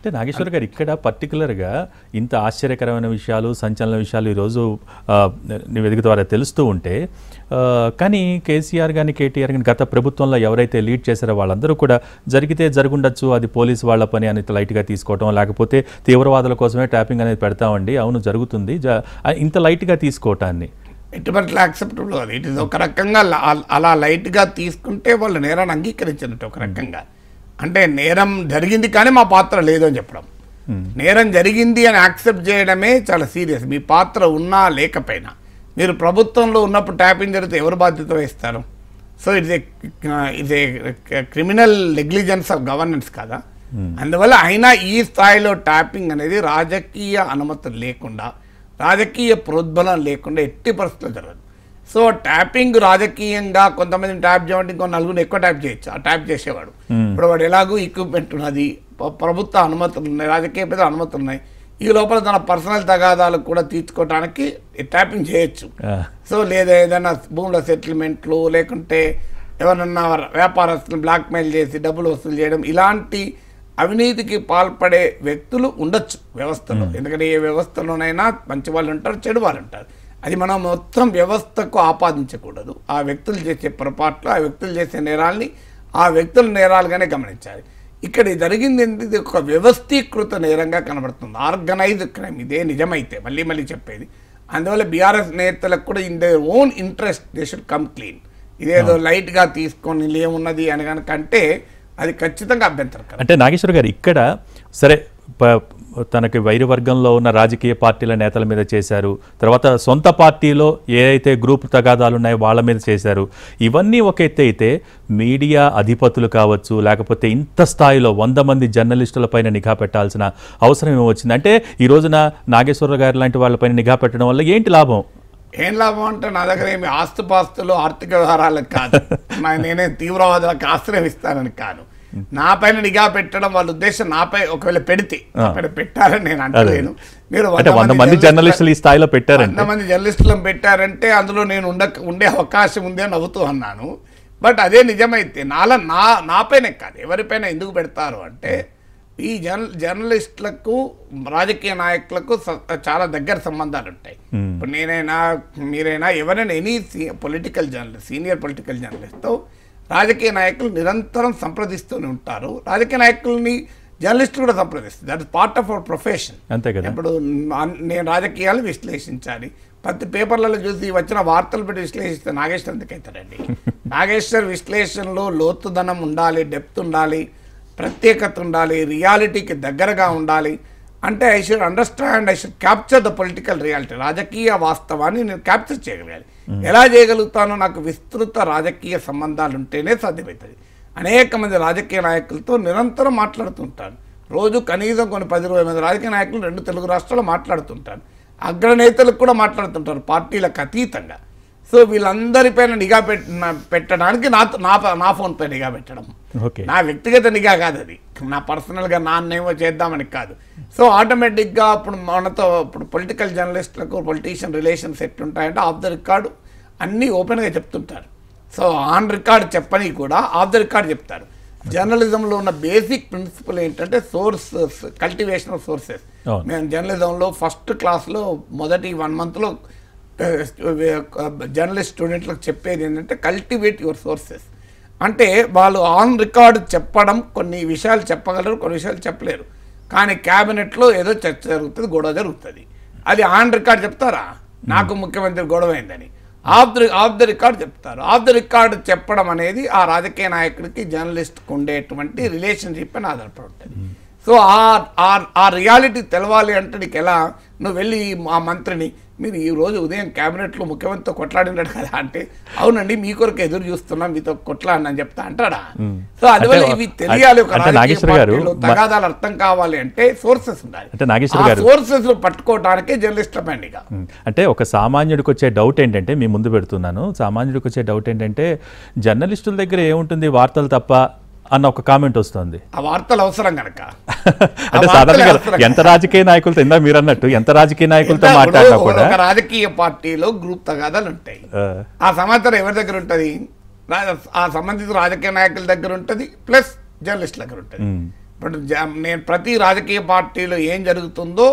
అంటే నాగేశ్వర్ గారు ఇక్కడ పర్టికులర్గా ఇంత ఆశ్చర్యకరమైన విషయాలు సంచలన విషయాలు ఈరోజు ఆ, నివేదిక ద్వారా తెలుస్తూ ఉంటే ఆ, కానీ కేసీఆర్ కానీ కేటీఆర్ కానీ గత ప్రభుత్వంలో ఎవరైతే లీడ్ చేశారో వాళ్ళందరూ కూడా జరిగితే జరుగుండొచ్చు అది పోలీసు వాళ్ళ పని అని లైట్గా తీసుకోవటం లేకపోతే తీవ్రవాదుల కోసమే ట్యాపింగ్ అనేది పెడతామండి అవును జరుగుతుంది జ- ఆ, ఇంత లైట్గా తీసుకోవటాన్ని ఎటువంటి యాక్సెప్టబుల్ కాదు ఇట్ ఇస్ ఒక రకంగా ల- అల- అలా లైట్గా తీసుకుంటే వాళ్ళు నేరాన్ని అంగీకరించినట్టు ఒక రకంగా అంటే నేరం జరిగింది కానీ మా పాత్ర లేదు అని చెప్పడం నేరం జరిగింది అని యాక్సెప్ట్ చేయడమే చాలా సీరియస్ మీ పాత్ర ఉన్నా లేకపోయినా మీరు ప్రభుత్వంలో ఉన్నప్పుడు ట్యాపింగ్ జరిగితే ఎవరు బాధ్యత వహిస్తారు so it's it's a criminal negligence of governance కదా అందువల్ల అయినా ఈ స్థాయిలో ట్యాపింగ్ అనేది రాజకీయ అనుమతి లేకుండా రాజకీయ ప్రోద్బలం లేకుండా ఎట్టి పరిస్థితుల్లో జరగదు సో ట్యాపింగ్ రాజకీయంగా కొంతమందిని ట్యాప్ చేయండి ఇంకో నలుగురిని ఎక్కువ ట్యాప్ చేయొచ్చు ఆ ట్యాప్ చేసేవాడు ఇప్పుడు వాడు ఎలాగూ ఎక్విప్మెంట్ ఉన్నది ప- ప్రభుత్వ అనుమతులు ఉన్నాయి రాజకీయ పెద్ద అనుమతులు ఉన్నాయి ఈ లోపల తన పర్సనల్ తగాదాలు కూడా తీర్చుకోవడానికి ట్యాపింగ్ చేయొచ్చు ఆ, సో లేదా ఏదైనా భూముల సెటిల్మెంట్లు లేకుంటే ఎవరన్నా వ్యాపారస్తులు బ్లాక్మెయిల్ చేసి డబ్బులు వసూలు చేయడం ఇలాంటి అవినీతికి పాల్పడే వ్యక్తులు ఉండొచ్చు వ్యవస్థలో ఎందుకంటే ఏ వ్యవస్థలోనైనా మంచి వాళ్ళు ఉంటారు చెడు వాళ్ళు ఉంటారు అది మనం మొత్తం వ్యవస్థకు ఆపాదించకూడదు ఆ వ్యక్తులు చేసే పొరపాట్లు ఆ వ్యక్తులు చేసే నేరాల్ని ఆ వ్యక్తుల నేరాలుగానే గమనించాలి ఇక్కడ ఇది జరిగింది ఏంటి? ఇది ఒక వ్యవస్థీకృత నేరంగా కనబడుతుంది ఆర్గనైజ్డ్ క్రైమ్ ఇదే నిజమైతే మళ్ళీ మళ్ళీ చెప్పేది అందువల్ల బీఆర్ఎస్ నేతలకు కూడా in their own interest they should come clean ఇదేదో లైట్గా తీసుకొని ఏమున్నది అని కనుకంటే అది ఖచ్చితంగా అభ్యంతరకరం అంటే నాగేశ్వర్ గారు ఇక్కడ సరే ప- తనకి వైరు వర్గంలో ఉన్న రాజకీయ పార్టీల నేతల మీద చేశారు తర్వాత సొంత పార్టీలో ఏ అయితే గ్రూప్ తగాదాలు ఉన్నాయో వాళ్ళ మీద చేశారు ఇవన్నీ ఒక ఎత్తు అయితే మీడియా అధిపతులు కావచ్చు లేకపోతే ఇంత స్థాయిలో వంద మంది జర్నలిస్టులపైన నిఘా పెట్టాల్సిన అవసరం ఏమొచ్చింది అంటే ఈ రోజున నాగేశ్వర గారు లాంటి వాళ్ళపైన నిఘా పెట్టడం వల్ల ఏంటి లాభం ఏం లాభం అంటే నా దగ్గర ఏమి ఆస్తుపాస్తులు ఆర్థిక వ్యవహారాలకు కాదు నా- నేనే తీవ్రవాదులకు ఆశ్రయం ఇస్తానని కాదు నా పైన నిఘా పెట్టడం వాళ్ళ ఉద్దేశం నాపై ఒకవేళ పెడితే నాపైన పెట్టారని నేను అంటలేను మీరు అంటే వంద మంది జర్నలిస్టుల- జర్నలిస్టులు ఈ స్థాయిలో పెట్టారంటే వంద మంది జర్నలిస్టులను పెట్టారంటే అందులో నేను ఉండ ఉండే అవకాశం ఉంది అని నవ్వుతూ అన్నాను బట్ అదే నిజమైతే నాలా నా నాపైనే కాదు ఎవరిపైన ఎందుకు పెడతారు అంటే ఈ జర్న జర్నలిస్టులకు రాజకీయ నాయకులకు స- చాలా దగ్గర సంబంధాలు ఉంటాయి ఇప్పుడు నేనైనా మీరైనా ఎవరైనా any political journalist senior political జర్నలిస్ట్తో రాజకీయ నాయకులు నిరంతరం సంప్రదిస్తూనే ఉంటారు రాజకీయ నాయకుల్ని జర్నలిస్టులు కూడా సంప్రదిస్తారు that is part of our profession అంతే కదా ఇప్పుడు నా- నేను రాజకీయాలు విశ్లేషించాలి ప్రతి పేపర్లలో చూసి వచ్చిన వార్తలు పెట్టి విశ్లేషిస్తే నాగేశ్వర్ ఎందుకు అవుతాడండి నాగేశ్వర్ విశ్లేషణలో లోతుదనం ఉండాలి డెప్త్ ఉండాలి ప్రత్యేకత ఉండాలి రియాలిటీకి దగ్గరగా ఉండాలి అంటే I should understand I should capture the political reality రాజకీయ వాస్తవాన్ని నేను క్యాప్చర్ చేయగలగాలి ఎలా చేయగలుగుతానో నాకు విస్తృత రాజకీయ సంబంధాలు ఉంటేనే సాధ్యమవుతుంది అనేక మంది రాజకీయ నాయకులతో నిరంతరం మాట్లాడుతుంటాను రోజు కనీసం కొన్ని పది ఇరవై మంది రాజకీయ నాయకులు రెండు తెలుగు రాష్ట్రాల్లో మాట్లాడుతుంటాను అగ్రనేతలకు కూడా మాట్లాడుతుంటారు పార్టీలకు అతీతంగా సో వీళ్ళందరిపైన నిఘా పెట్ట పెట్టడానికి నా నా నా ఫోన్ పై నిఘా పెట్టడం ఓకే నా వ్యక్తిగత నిఘా కాదు అది నా పర్సనల్గా నాన్నేమో చేద్దామని కాదు సో ఆటోమేటిక్గా ఇప్పుడు మనతో ఇప్పుడు పొలిటికల్ జర్నలిస్టులకు పొలిటీషియన్ రిలేషన్స్ ఎట్లుంటాయంటే ఆఫ్ ద రికార్డు అన్నీ ఓపెన్గా చెప్తుంటారు సో ఆన్ రికార్డ్ చెప్పని కూడా ఆఫ్ ద రికార్డ్ చెప్తారు జర్నలిజంలో ఉన్న బేసిక్ ప్రిన్సిపల్ ఏంటంటే సోర్సెస్ కల్టివేషన్ ఆఫ్ సోర్సెస్ అవును. మేము జర్నలిజంలో ఫస్ట్ క్లాస్లో మొదటి వన్ మంత్లో జర్నలిస్ట్ స్టూడెంట్లకు చెప్పేది ఏంటంటే కల్టివేట్ యువర్ సోర్సెస్ అంటే వాళ్ళు ఆన్ రికార్డ్ చెప్పడం కొన్ని విషయాలు చెప్పగలరు కొన్ని విషయాలు చెప్పలేరు కానీ క్యాబినెట్లో ఏదో చర్చ జరుగుతుంది గొడవ జరుగుతుంది అది ఆన్ రికార్డ్ చెప్తారా నాకు ముఖ్యమంత్రి గొడవ అయిందని off the off the record చెప్తారు ఆఫ్ ది రికార్డ్ చెప్పడం అనేది ఆ రాజకీయ నాయకుడికి జర్నలిస్ట్కి ఉండేటువంటి రిలేషన్షిప్ అని ఆధారపడి ఉంటుంది సో ఆ ఆ- ఆ రియాలిటీ తెలవాలి అంటే నీకు ఎలా నువ్వు వెళ్ళి ఆ మంత్రిని మీరు ఈ రోజు ఉదయం క్యాబినెట్లో ముఖ్యమంత్రితో కొట్లాడినాడు కదా అంటే అవునండి మీ కొరకు ఎదురు చూస్తున్నాం మీతో కొట్లాడిన అని చెప్తా అంటాడా సో అందువల్ల అంటే- ఇవి తెలియాలి ఒక అంటే రాజకీయ నాగేశ్వర గారు పార్టీలో మ- తగాదాలు అర్థం కావాలి అంటే సోర్సెస్ ఉండాలి అంటే నాగేశ్వర ఆ గారు సోర్సెస్ పట్టుకోవడానికే జర్నలిస్ట్ల పండిగ ఉమ్. అంటే ఒక సామాన్యుడికి వచ్చే డౌట్ ఏంటంటే మీ ముందు పెడుతున్నాను సామాన్యుడికి వచ్చే డౌట్ ఏంటంటే జర్నలిస్టుల దగ్గర ఏముంటుంది వార్తలు తప్ప అన్న ఒక కామెంట్ వస్తుంది ఆ వార్తలు అవసరం కనుక అంటే వార్తలే సాధారణంగా అవసరం. ఎంత రాజకీయ నాయకులతో ఇందా మీరు అన్నట్టు ఎంత రాజకీయ నాయకులతో ఇప్పుడు మాట్లాడినా ఒక- కూడా ఒక రాజకీయ పార్టీలో గ్రూప్ తగాదాలు ఉంటాయి ఆ, ఆ సమాచారం ఎవరి దగ్గర ఉంటుంది రా- ఆ సంబంధిత రాజకీయ నాయకుల దగ్గర ఉంటుంది ప్లస్ జర్నలిస్ట్ దగ్గర ఉంటుంది ఉమ్, ఇప్పుడు జ- నేను ప్రతి రాజకీయ పార్టీలో ఏం జరుగుతుందో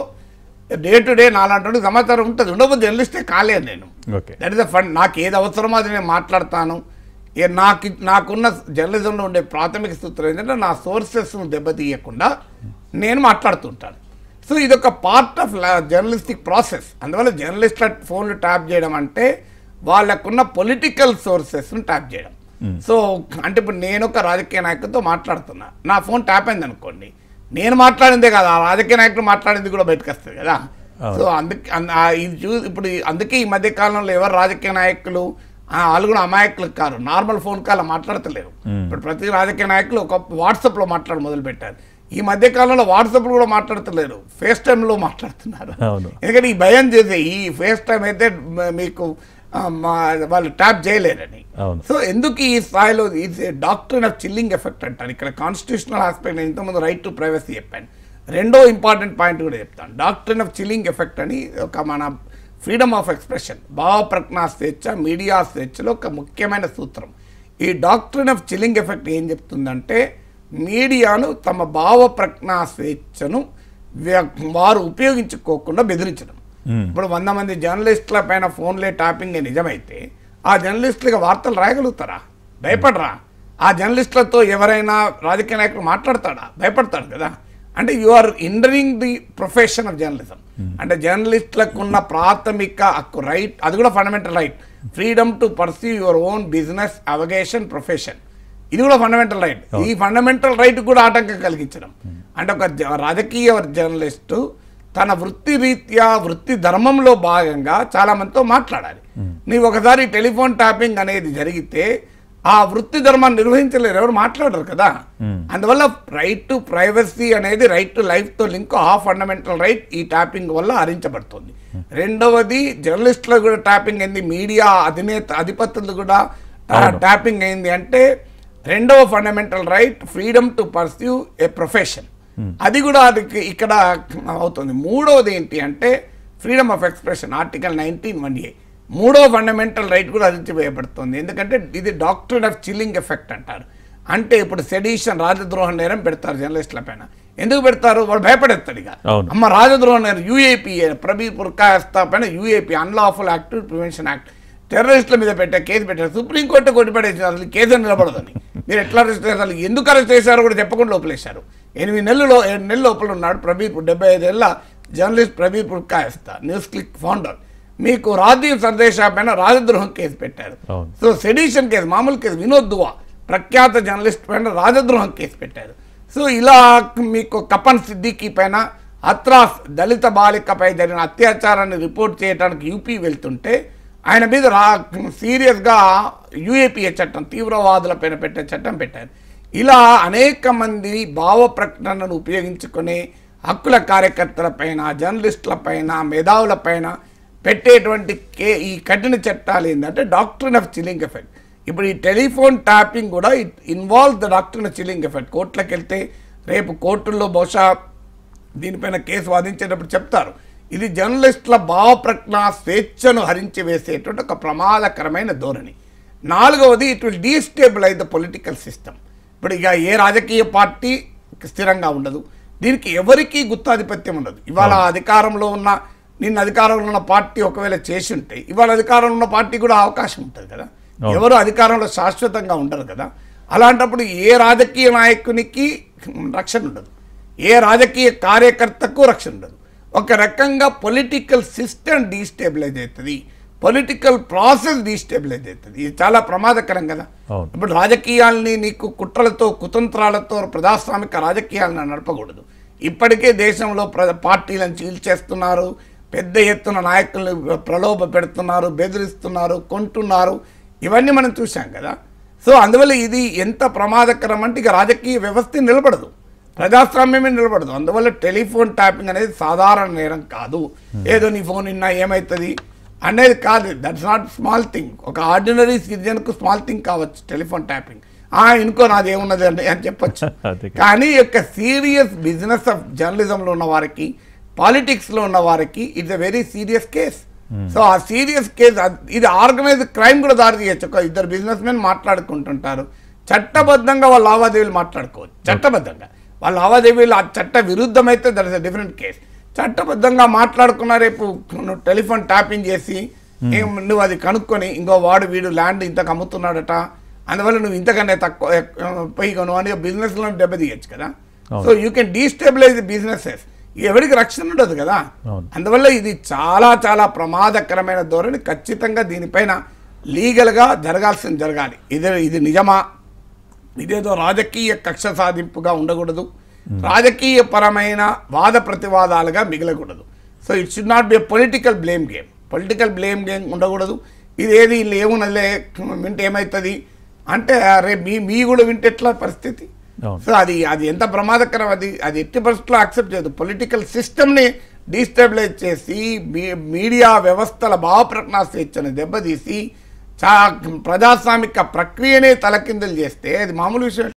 డే టు డే నాలాంటి సమాచారం ఉంటుంది ఉండబోదు జర్నలిస్టే కాలేను నేను okay that is the fund నాకు ఏది అవసరమో అది నేను మాట్లాడతాను ఏ నాకు నాకున్న జర్నలిజంలో ఉండే ప్రాథమిక సూత్రం ఏంటంటే నా సోర్సెస్ను దెబ్బతీయకుండా నేను మాట్లాడుతుంటాను సో ఇది ఒక పార్ట్ ఆఫ్ జర్నలిస్టిక్ ప్రాసెస్ అందువల్ల జర్నలిస్ట్ల ఫోన్లు ట్యాప్ చేయడం అంటే వాళ్ళకున్న పొలిటికల్ సోర్సెస్ను ట్యాప్ చేయడం సో అంటే ఇప్పుడు నేను ఒక రాజకీయ నాయకుడితో మాట్లాడుతున్నా నా ఫోన్ ట్యాప్ అయింది అనుకోండి నేను మాట్లాడిందే కదా ఆ రాజకీయ నాయకుడు మాట్లాడింది కూడా బయటకు వస్తుంది కదా సో అందుకే అన్- ఆ ఇది చూ ఇప్పుడు ఈ- అందుకే ఈ మధ్య కాలంలో ఎవరు రాజకీయ నాయకులు ఆ, వాళ్ళు కూడా అమాయకులు కారు నార్మల్ ఫోన్ కాల్ మాట్లాడతలేరు ఇప్పుడు ప్రతి రాజకీయ నాయకులు ఒక వాట్సాప్లో మాట్లాడ మొదలు పెట్టారు ఈ మధ్య కాలంలో వాట్సాప్లో కూడా మాట్లాడతలేరు ఫేస్ టైంలో మాట్లాడుతున్నారు అవును ఎందుకంటే ఈ భయం చేసే ఈ ఫేస్ టైం అయితే మ- మీకు ఆ, మా- వాళ్ళు ట్యాప్ చేయలేరని అవును సో ఎందుకు ఈ స్థాయిలో ఇది డాక్టర్ ఆఫ్ చిల్లింగ్ ఎఫెక్ట్ అంటారు ఇక్కడ కాన్స్టిట్యూషనల్ ఆస్పెక్ట్ నేను ఇంతకుముందు రైట్ టు ప్రైవసీ చెప్పాను రెండో ఇంపార్టెంట్ పాయింట్ కూడా చెప్తాను డాక్టర్ ఆఫ్ చిల్లింగ్ ఎఫెక్ట్ అని ఒక మన ఫ్రీడమ్ ఆఫ్ ఎక్స్ప్రెషన్ భావ ప్రజ్ఞా స్వేచ్ఛ మీడియా స్వేచ్ఛలో ఒక ముఖ్యమైన సూత్రం ఈ డాక్టర్ ఆఫ్ చిల్లింగ్ ఎఫెక్ట్ ఏం చెప్తుందంటే మీడియాను తమ భావ ప్రజ్ఞా స్వేచ్ఛను వ్య- వారు ఉపయోగించుకోకుండా బెదిరించడం ఇప్పుడు వంద మంది జర్నలిస్టుల పైన ఫోన్లే ట్యాపింగ్ నిజమైతే ఆ జర్నలిస్టులుగా వార్తలు రాయగలుగుతారా భయపడరా ఆ జర్నలిస్టులతో ఎవరైనా రాజకీయ నాయకులు మాట్లాడతాడా భయపడతాడు కదా అంటే you are hindering the profession of journalism అంటే జర్నలిస్టులకు ఉన్న ప్రాథమిక హక్కు రైట్ అది కూడా fundamental right freedom to perceive your own business avocation profession ఇది కూడా ఫండమెంటల్ రైట్ ఈ ఫండమెంటల్ రైట్ కూడా ఆటంకం కలిగించడం అంటే ఒక జ- రాజకీయ జర్నలిస్టు తన వృత్తి రీత్యా వృత్తి ధర్మంలో భాగంగా చాలా మందితో మాట్లాడాలి నీవు ఒకసారి టెలిఫోన్ ట్యాపింగ్ అనేది జరిగితే ఆ వృత్తి ధర్మాన్ని నిర్వహించలేరు ఎవరు మాట్లాడరు కదా అందువల్ల రైట్ టు ప్రైవసీ అనేది రైట్ టు లైఫ్ తో లింక్ ఆ ఫండమెంటల్ రైట్ ఈ ట్యాపింగ్ వల్ల హరించబడుతుంది రెండవది జర్నలిస్టులకు కూడా ట్యాపింగ్ అయింది మీడియా అధినేత అధిపతులు కూడా ట్యాపింగ్ అయింది అంటే రెండవ fundamental right freedom to pursue a profession అది కూడా అది ఇక్కడ అవుతుంది మూడవది ఏంటి అంటే freedom of expression article nineteen one A మూడో ఫండమెంటల్ రైట్ కూడా అదించివేయబడుతుంది ఎందుకంటే ఇది డాక్టర్ ఆఫ్ చిల్లింగ్ ఎఫెక్ట్ అంటారు అంటే ఇప్పుడు సెడిషన్ రాజద్రోహ నేరం పెడతారు జర్నలిస్టుల పైన ఎందుకు పెడతారు వాడు భయపడేస్తాడు ఇక అవును. అమ్మ రాజద్రోహ నేరం యూఏపీ ప్రబీర్ పుర్కాయస్తా పైన UAP unlawful active prevention act టెర్రరిస్టుల మీద పెట్టే కేసు పెట్టారు సుప్రీంకోర్టు కొట్టిపడేసి అసలు ఈ కేసు నిలబడదని మీరు ఎట్లా అరెస్ట్ చేశారు అసలు ఎందుకు అరెస్ట్ చేశారో కూడా చెప్పకుండా లోపలేశారు ఎనిమిది నెలలు ఏడు నెలల లోపల ఉన్నాడు ప్రబీర్ డెబ్బై ఐదేళ్ళ journalist Prabir Purkayastha NewsClick founder మీకు రాజీవ్ సందేశా పైన రాజద్రోహం కేసు పెట్టారు అవును. సో సెడిషన్ కేసు మామూలు కేసు వినోద్ దువా ప్రఖ్యాత జర్నలిస్ట్ పైన రాజద్రోహం కేసు పెట్టారు సో ఇలా మీకు కపన్ సిద్దికీ పైన అత్రాస్ దళిత బాలికపై జరిగిన అత్యాచారాన్ని రిపోర్ట్ చేయడానికి యూపీ వెళ్తుంటే ఆయన మీద రా సీరియస్గా యూఏపీఏ చట్టం తీవ్రవాదుల పైన పెట్టే చట్టం పెట్టారు ఇలా అనేక మంది భావ ప్రకటనను ఉపయోగించుకునే హక్కుల కార్యకర్తల పైన జర్నలిస్టుల పైన మేధావుల పైన పెట్టేటువంటి కే ఈ కఠిన చట్టాలు ఏంటంటే డాక్టర్ ఆఫ్ చిల్లింగ్ ఎఫెక్ట్ ఇప్పుడు ఈ టెలిఫోన్ ట్యాపింగ్ కూడా it involve the doctor of chilling effect కోర్టులకు వెళ్తే రేపు కోర్టుల్లో బహుశా దీనిపైన కేసు వాదించేటప్పుడు చెప్తారు ఇది జర్నలిస్టుల భావ ప్రజ్ఞ స్వేచ్ఛను హరించి వేసేటువంటి ఒక ప్రమాదకరమైన ధోరణి నాలుగవది it will destabilise the political system ఇప్పుడు ఇక ఏ రాజకీయ పార్టీ స్థిరంగా ఉండదు దీనికి ఎవరికీ గుత్తాధిపత్యం ఉండదు ఇవాళ అధికారంలో ఉన్న నిన్న అధికారంలో ఉన్న పార్టీ ఒకవేళ చేసి ఉంటే ఇవాళ అధికారంలో ఉన్న పార్టీ కూడా అవకాశం ఉంటుంది కదా అవును. ఎవరు అధికారంలో శాశ్వతంగా ఉండరు కదా అలాంటప్పుడు ఏ రాజకీయ నాయకునికి రక్షణ ఉండదు ఏ రాజకీయ కార్యకర్తకు రక్షణ ఉండదు ఒక రకంగా పొలిటికల్ సిస్టమ్ డీస్టేబిలైజ్ అవుతుంది పొలిటికల్ ప్రాసెస్ డీస్టేబిలైజ్ అవుతుంది ఇది చాలా ప్రమాదకరం కదా అవును. ఇప్పుడు రాజకీయాల్ని నీకు కుట్రలతో కుతంత్రాలతో ప్రజాస్వామిక రాజకీయాలను నడపకూడదు ఇప్పటికే దేశంలో ప్ర పార్టీలను చీల్చేస్తున్నారు పెద్ద ఎత్తున నాయకులను ప్రలోభ పెడుతున్నారు బెదిరిస్తున్నారు కొంటున్నారు ఇవన్నీ మనం చూసాం కదా సో అందువల్ల ఇది ఎంత ప్రమాదకరం అంటే ఇక రాజకీయ వ్యవస్థ నిలబడదు ప్రజాస్వామ్యమే నిలబడదు అందువల్ల టెలిఫోన్ ట్యాపింగ్ అనేది సాధారణ నేరం కాదు ఏదో నీ ఫోన్ నిన్న ఏమవుతుంది అనేది కాదు దట్స్ నాట్ స్మాల్ థింగ్ ఒక ఆర్డినరీ సిటిజన్కు స్మాల్ థింగ్ కావచ్చు టెలిఫోన్ ట్యాపింగ్ ఆ ఇంకో నాది ఏమున్నది అని అని చెప్పొచ్చు అదే. కానీ ఈ యొక్క సీరియస్ బిజినెస్ ఆఫ్ జర్నలిజంలో ఉన్న వారికి పాలిటిక్స్లో ఉన్న వారికి it's a very serious case so ఆ సీరియస్ కేస్ ఇది ఆర్గనైజ్ క్రైమ్ కూడా దారి తీయచ్చు ఒక ఇద్దరు బిజినెస్ మెన్ మాట్లాడుకుంటుంటారు చట్టబద్ధంగా వాళ్ళ లావాదేవీలు మాట్లాడుకోవచ్చు చట్టబద్ధంగా వాళ్ళ లావాదేవీలు ఆ చట్ట విరుద్ధమైతే దర్ ఇస్ డిఫరెంట్ కేస్ చట్టబద్ధంగా మాట్లాడుకున్న రేపు నువ్వు టెలిఫోన్ ట్యాపింగ్ చేసి ఏం నువ్వు అది కనుక్కొని ఇంకో వాడు వీడు ల్యాండ్ ఇంతకు అమ్ముతున్నాడట అందువల్ల నువ్వు ఇంతకన్నా తక్కువ పోయి కొను అని బిజినెస్లో దెబ్బతీయచ్చు కదా అవును. So you can destabilise businesses ఎవరికి రక్షణ ఉండదు కదా అవును. అందువల్ల ఇది చాలా చాలా ప్రమాదకరమైన ధోరణి ఖచ్చితంగా దీనిపైన లీగల్గా జరగాల్సింది జరగాలి ఇది ఇది నిజమా ఇదేదో రాజకీయ కక్ష సాధింపుగా ఉండకూడదు రాజకీయ పరమైన వాద ప్రతివాదాలుగా మిగలకూడదు so it should not be a political blame game political blame game ఉండకూడదు ఇది ఏది వీళ్ళు ఏమున్నలే వింటే ఏమవుతుంది అంటే అరే మీ మీ కూడా వింటే ఎట్లా పరిస్థితి అవును. సో అది అది ఎంత ప్రమాదకరం అది అది ఎట్టి పరిస్థితుల్లో యాక్సెప్ట్ చేయదు పొలిటికల్ సిస్టమ్ని డీస్టెబిలైజ్ చేసి మీ- మీడియా వ్యవస్థల భావప్రజ్ఞా స్వేచ్ఛను దెబ్బతీసి చా ప్రజాస్వామిక ప్రక్రియనే తలకిందులు చేస్తే అది మామూలు విషయం